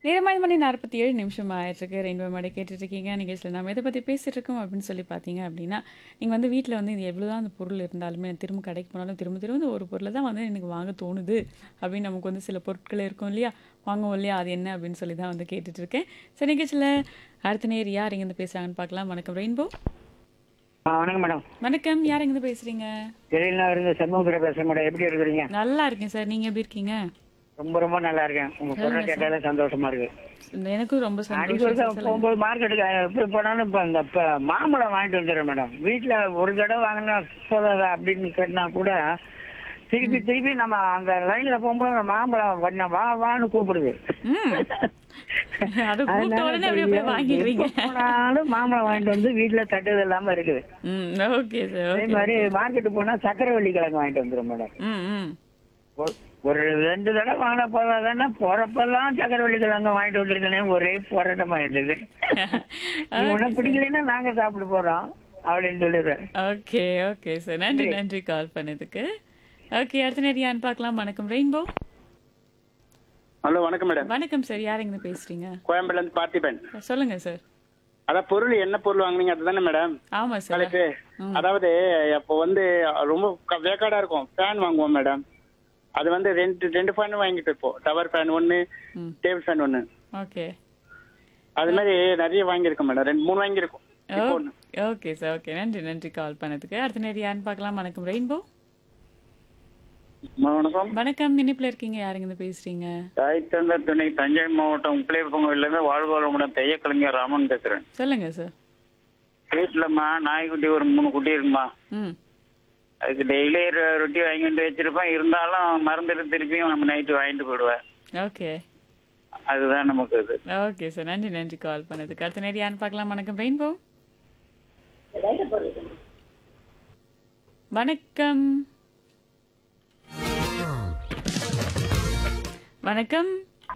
நேரமாய் மணி நாற்பத்தி ஏழு நிமிஷம் ஆயிட்டுருக்கு ரெயின்போ மாடை கேட்டுட்ருக்கீங்க நிகழ்ச்சியில் நம்ம எதை பற்றி பேசிகிட்டு இருக்கோம் அப்படின்னு சொல்லி பார்த்தீங்க அப்படின்னா நீங்கள் வந்து வீட்டில் வந்து இது எவ்வளோ தான் அந்த பொருள் இருந்தாலுமே திரும்ப கடைக்கு போனாலும் திரும்ப திரும்ப இந்த ஒரு பொருளை தான் வந்து எனக்கு வாங்க தோணுது அப்படின்னு நமக்கு வந்து சில பொருட்கள் இருக்கும் இல்லையா வாங்குவோம் இல்லையா அது என்ன அப்படின்னு சொல்லி தான் வந்து கேட்டுட்ருக்கேன் சரி நிகழ்ச்சியில் அடுத்த நேர் யார் இங்கேருந்து பேசுகிறாங்கன்னு பார்க்கலாம் வணக்கம் ரெயின்போ ஆ வணக்கம் மேடம் வணக்கம் யார் எங்கேருந்து பேசுகிறீங்க வெளியில இருந்து சண்முகத்துல பேசுறேன் மேடம் எப்படி இருக்கிறீங்க நல்லா இருக்கேன் சார் நீங்கள் எப்படி இருக்கீங்க ரொம்ப ரொம்ப நல்லா இருக்கேன் உங்க குரல் கேட்டாலே சந்தோஷமா இருக்கு எனக்கும் ரொம்ப அடிக்கடி சந்தோஷம் சார். சொல்லுங்க. போகும்போது மார்க்கெட்டுக்கு எப்படி போனாலும் இப்ப இந்த இப்ப மாம்பழம் வாங்கிட்டு வந்துடுறேன் மேடம் வீட்டுல ஒரு தடவை வாங்கினா போதாதா அப்படின்னு கேட்டா கூட திருப்பி திருப்பி நம்ம அந்த லைன்ல போகும்போது அந்த மாம்பழம் பண்ண வா வான்னு கூப்பிடுது ம் அது கூப்பிட்ட அதனால உடனே அப்படியே போய் வாங்கிடுவீங்க எப்ப போனாலும் மாம்பழம் வாங்கிட்டு வந்து வீட்டுல தட்டுது இல்லாம இருக்குது ம் ஓகே சார் அதே ஓகே மாதிரி மார்க்கெட்டு போனா சக்கரவள்ளி கிழங்கு வாங்கிட்டு வந்துடும் மேடம் ம் ம் ஒரு- ஒரு ரெண்டு தடவை வாங்கின போதாதானே போறப்பெல்லாம் சக்கரவள்ளி கிழங்கு வாங்கிட்டு வந்திருக்கனே ஒரே போராட்டமா இருந்தது நீ உனக்கு பிடிக்கலைன்னா நாங்க சாப்பிட போறோம் அப்படின்னு சொல்லிடுறேன் ஓகே ஓகே சார் நன்றி நன்றி கால் பண்ணதுக்கு ஓகே அடுத்த நேரம் யாருன்னு பார்க்கலாம் வணக்கம் ரெயின்போ ஹலோ வணக்கம் மேடம் வணக்கம் சார் யார் எங்க பேசுறீங்க கோயம்பேடுல இருந்து பார்த்திபன் சொல்லுங்க சார் அதான் பொருள் என்ன பொருள் வாங்குனீங்க அதுதானே மேடம் ஆமா சார் தலைப்பு அதாவது அப்போ வந்து ரொம்ப க- வேக்காடா இருக்கும் ஃபேன் வாங்குவோம் மேடம் அது வந்து ரெண்டு ரெண்டு ஃபேன் வாங்கிட்டு இருப்போம் டவர் ஃபேன் ஒன்னு ம் டேபிள் ஃபேன் ஒன்னு ஓகே அது மாதிரி நிறைய வாங்கியிருக்கோம் மேடம் ரெண்டு மூணு வாங்கியிருக்கோம் இப்போ ஒண்ணு. ஓகே சார் ஓகே நன்றி நன்றி கால் பண்ணதுக்கு அடுத்த நேரம் யாருன்னு பார்க்கலாம் வணக்கம் ரெயின்போ வணக்கம் வணக்கம் இனிப்புல இருக்கீங்க யாருங்க பேசுறீங்க தாய் தந்த துணை தஞ்சை மாவட்டம் உப்பிலேப்பங்கோயில இருந்து வாழ்வாளமுடன் தைய கலைஞர் ராமன் பேசுறேன் சொல்லுங்க சார் வீட்டுலம்மா நாய்க்குட்டி ஒரு மூணு குட்டி இருக்குமா ம் அதுக்கு டெய்லி ரொட்டி வாங்கிட்டு வச்சிருப்பேன் இருந்தாலும் மறந்துட்டு திருப்பியும் நம்ம நைட்டு வாங்கிட்டு போயிடுவேன் ஓகே அதுதான் நமக்கு இது ஓகே சார் நன்றி நன்றி கால் பண்ணதுக்கு அடுத்த நேரம் யாருன்னு பார்க்கலாம் வணக்கம் ரெயின்போ வணக்கம் வணக்கம்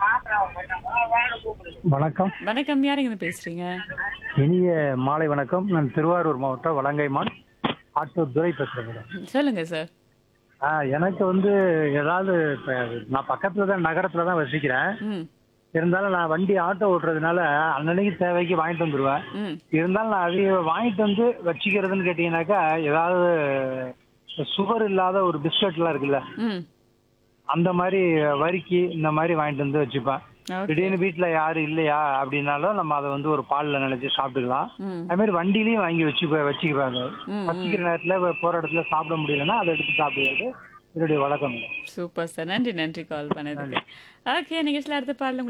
வணக்கம் வணக்கம் யாருங்க இருந்து பேசுறீங்க இனிய மாலை வணக்கம் நான் திருவாரூர் மாவட்டம் வலங்கைமான் ஆட்டோ துரை பேசுறேன் மேடம் சொல்லுங்க சார் ஆ, எனக்கு வந்து ஏதாவது இப்ப நான் பக்கத்துல தான் நகரத்துல தான் வசிக்கிறேன் ம் இருந்தாலும் நான் வண்டி ஆட்டோ ஓட்டுறதுனால அன்னன்னைக்கு தேவைக்கு வாங்கிட்டு வந்துருவேன் ம் இருந்தாலும் நான் அதை வாங்கிட்டு வந்து வச்சுக்கிறதுன்னு கேட்டீங்கன்னாக்கா ஏதாவது சுகர் இல்லாத ஒரு பிஸ்கட்லாம் இருக்குல்ல ம் அந்த மாதிரி வரிக்கி இந்த மாதிரி வாங்கிட்டு வந்து வச்சுப்பேன் ஓகே திடீர்னு வீட்டுல யாரும் இல்லையா அப்படின்னாலும் நம்ம அதை வந்து ஒரு பால்ல நினைச்சு சாப்பிட்டுக்கலாம் ம் அது மாதிரி வண்டியிலயும் வாங்கி வச்சு வச்சுக்குவாங்க ம், வச்சுக்கிற நேரத்துல போற இடத்துல சாப்பிட முடியலன்னா அதை எடுத்து சாப்பிடுறது என்னுடைய வழக்கம் சூப்பர் சார் நன்றி நன்றி கால் பண்ணதுக்கு ஓகே நிகழ்ச்சியில் அடுத்த பாடல்